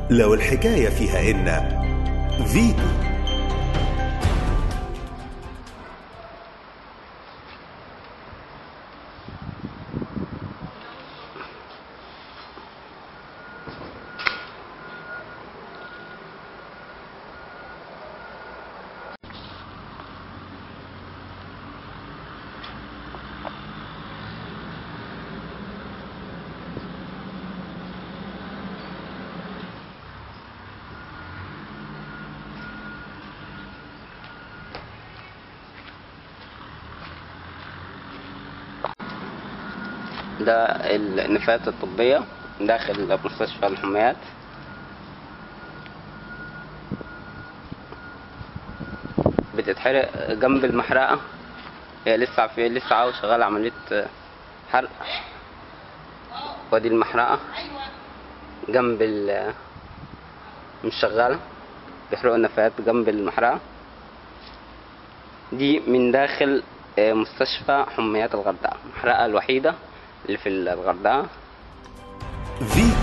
لو الحكاية فيها إن فيتو ده النفايات الطبية داخل مستشفى الحميات بتتحرق جنب المحرقة هي لسه في لسه عاوز شغال عملية حرق وادي المحرقة جنب ال مش شغالة بيحرقوا النفايات جنب المحرقة دي من داخل مستشفى حميات الغردقة المحرقة الوحيدة اللي في الغردقة فيتو